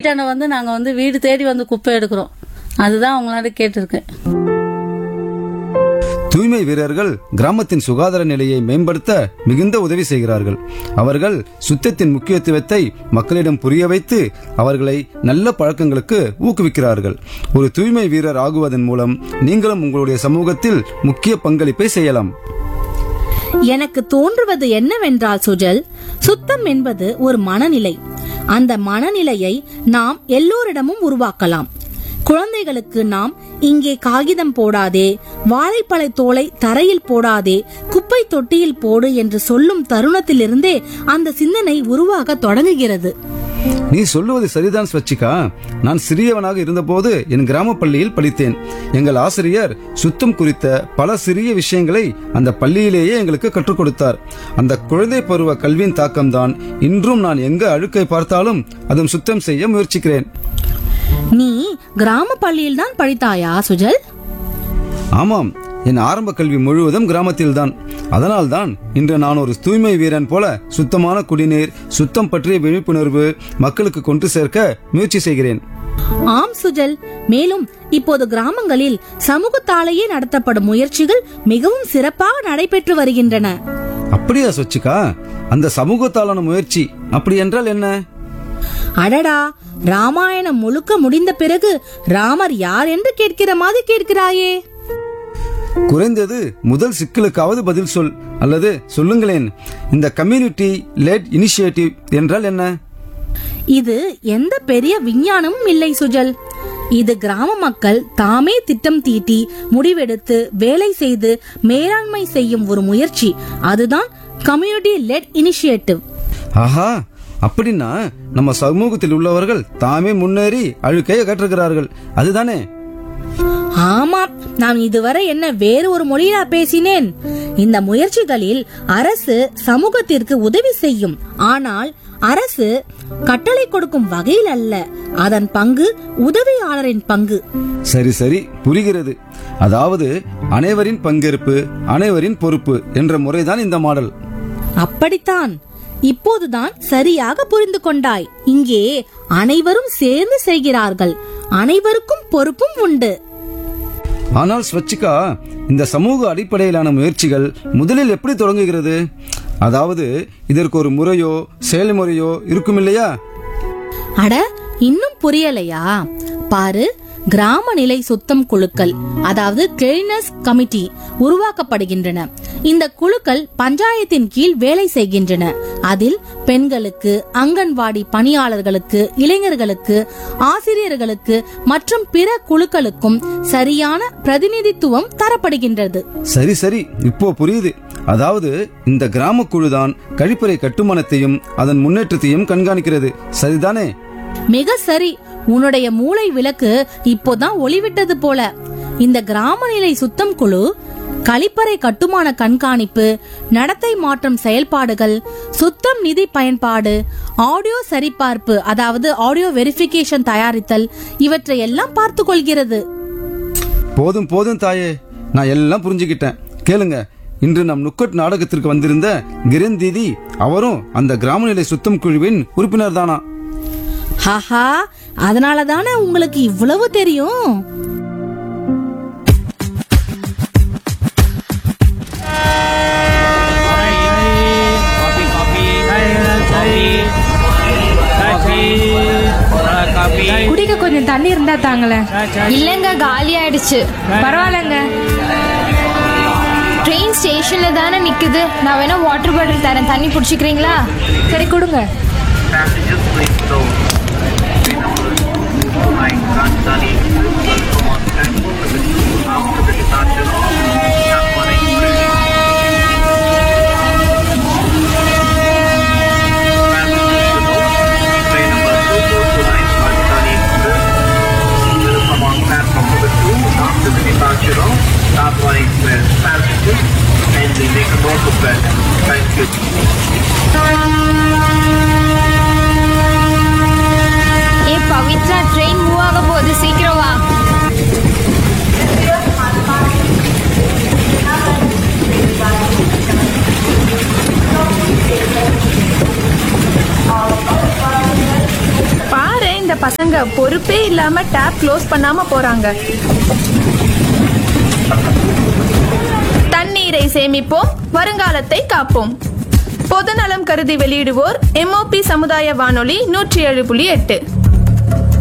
வீட்டாண்ட வந்து நாங்க வந்து வீடு தேடி வந்து குப்பை எடுக்கிறோம் அதுதான் அவங்களாட்ட கேட்டிருக்கேன் தூய்மை வீரர்கள் கிராமத்தின் சுகாதார நிலையை மேம்படுத்த மிகுந்த உதவி செய்கிறார்கள் அவர்கள் சுத்தத்தின் முக்கியத்துவத்தை மக்களிடம் புரிய வைத்து அவர்களை நல்ல பழக்கங்களுக்கு ஊக்குவிக்கிறார்கள் ஒரு தூய்மை வீரர் ஆகுவதன் மூலம் நீங்களும் உங்களுடைய சமூகத்தில் முக்கிய பங்களிப்பை செய்யலாம் எனக்கு தோன்றுவது என்னவென்றால் சுஜல் சுத்தம் என்பது ஒரு மனநிலை அந்த மனநிலையை நாம் எல்லோரிடமும் உருவாக்கலாம் குழந்தைகளுக்கு நாம் இங்கே காகிதம் போடாதே வாழைப்பழ தோலை தரையில் போடாதே குப்பை தொட்டியில் போடு என்று சொல்லும் தருணத்திலிருந்தே அந்த சிந்தனை உருவாக தொடங்குகிறது நீ சொல்லுவது சரிதான் ஸ்வச்சிகா நான் சிறியவனாக இருந்தபோது என் கிராம பள்ளியில் படித்தேன் எங்கள் ஆசிரியர் சுத்தம் குறித்த பல சிறிய விஷயங்களை அந்த பள்ளியிலேயே எங்களுக்கு கற்றுக் கொடுத்தார் அந்த குழந்தை பருவ கல்வியின் தாக்கம்தான் இன்றும் நான் எங்க அழுக்கை பார்த்தாலும் அதுவும் சுத்தம் செய்ய முயற்சிக்கிறேன் நீ கிராம பள்ளியில் தான் படித்தாயா சுஜல் ஆமாம் என் ஆரம்ப கல்வி முழுவதும் கிராமத்தில்தான் அதனால்தான் இன்று நான் ஒரு தூய்மை வீரன் போல சுத்தமான குடிநீர் சுத்தம் பற்றிய விழிப்புணர்வு மக்களுக்கு கொண்டு சேர்க்க முயற்சி செய்கிறேன் ஆம் சுஜல் மேலும் இப்போது கிராமங்களில் சமூகத்தாலேயே நடத்தப்படும் முயற்சிகள் மிகவும் சிறப்பாக நடைபெற்று வருகின்றன அப்படியா சொச்சிகா அந்த சமூகத்தாலான முயற்சி அப்படி என்றால் என்ன அடடா ராமாயணம் முழுக்க முடிந்த பிறகு ராமர் யார் என்று கேட்கிற மாதிரி கேட்கிறாயே குறைந்தது முதல் சிக்கலுக்காவது பதில் சொல் அல்லது சொல்லுங்களேன் இந்த கம்யூனிட்டி லேட் இனிஷியேட்டிவ் என்றால் என்ன இது எந்த பெரிய விஞ்ஞானமும் இல்லை சுஜல் இது கிராம மக்கள் தாமே திட்டம் தீட்டி முடிவெடுத்து வேலை செய்து மேலாண்மை செய்யும் ஒரு முயற்சி அதுதான் கம்யூனிட்டி லெட் இனிஷியேட்டிவ் ஆஹா அப்படின்னா நம்ம சமூகத்தில் உள்ளவர்கள் தாமே முன்னேறி அழுக்கை அகற்றுகிறார்கள் அதுதானே ஆமாம் நான் இதுவரை என்ன வேறு ஒரு மொழியிலா பேசினேன் இந்த முயற்சிகளில் அரசு சமூகத்திற்கு உதவி செய்யும் ஆனால் அரசு கட்டளை கொடுக்கும் வகையில் அல்ல அதன் பங்கு உதவியாளரின் பங்கு சரி சரி புரிகிறது அதாவது அனைவரின் பங்கேற்பு அனைவரின் பொறுப்பு என்ற முறைதான் இந்த மாடல் அப்படித்தான் இப்போதுதான் சரியாக புரிந்து கொண்டாய் இங்கே அனைவரும் சேர்ந்து செய்கிறார்கள் அனைவருக்கும் பொறுப்பும் உண்டு ஆனால் ஸ்வச்சிகா இந்த சமூக அடிப்படையிலான முயற்சிகள் முதலில் எப்படி தொடங்குகிறது அதாவது இதற்கு ஒரு முறையோ செயல்முறையோ இருக்கும் இல்லையா அட இன்னும் புரியலையா பாரு கிராம நிலை சுத்தம் குழுக்கள் அதாவது கிளீனஸ் கமிட்டி உருவாக்கப்படுகின்றன இந்த குழுக்கள் பஞ்சாயத்தின் கீழ் வேலை செய்கின்றன அதில் பெண்களுக்கு அங்கன்வாடி பணியாளர்களுக்கு இளைஞர்களுக்கு ஆசிரியர்களுக்கு மற்றும் பிற குழுக்களுக்கும் சரியான பிரதிநிதித்துவம் தரப்படுகின்றது சரி சரி இப்போ புரியுது அதாவது இந்த கிராம குழுதான் கழிப்பறை கட்டுமானத்தையும் அதன் முன்னேற்றத்தையும் கண்காணிக்கிறது சரிதானே மிக சரி உன்னுடைய மூளை விளக்கு இப்போதான் ஒளிவிட்டது போல இந்த கிராம நிலை சுத்தம் குழு கழிப்பறை கட்டுமான கண்காணிப்பு நடத்தை மாற்றம் செயல்பாடுகள் சுத்தம் நிதி பயன்பாடு ஆடியோ சரிபார்ப்பு அதாவது ஆடியோ வெரிஃபிகேஷன் தயாரித்தல் இவற்றை எல்லாம் பார்த்து கொள்கிறது போதும் போதும் தாயே நான் எல்லாம் புரிஞ்சுக்கிட்டேன் கேளுங்க இன்று நம் நுக்கட் நாடகத்திற்கு வந்திருந்த கிரண் தீதி அவரும் அந்த கிராம நிலை சுத்தம் குழுவின் உறுப்பினர் தானா ஹாஹா அதனால தானே உங்களுக்கு இவ்வளவு தெரியும் Kopi, kopi. Kopi. Kopi. Kopi. குடிக்க கொஞ்சம் தண்ணி இருந்தா தாங்களேன் இல்லங்க காலி ஆயிடுச்சு பரவாயில்லங்க ட்ரெயின் ஸ்டேஷன்ல தானே நிக்குது நான் வேணா வாட்டர் பாட்டில் தரேன் தண்ணி பிடிச்சிக்கிறீங்களா சரி கொடுங்க Passengers please go. Line Rajdhani, Vermont Transport Service after the departure of Chakwan Express. Passengers to note, train number 2229 Rajdhani Express will come on platform number 2 after the departure of Chakwan Express. Passengers, kindly make a note of that. Thank you. அங்க பொறுப்பே இல்லாம tape close பண்ணாம போறாங்க தண்ணீரை சேமிப்போம் வருங்காலத்தை காப்போம் பொதுநலம் கருதி வெளியிடுவோர் எம்ஓபி சமுதாய வானொலி நூற்றி ஏழு புள்ளி எட்டு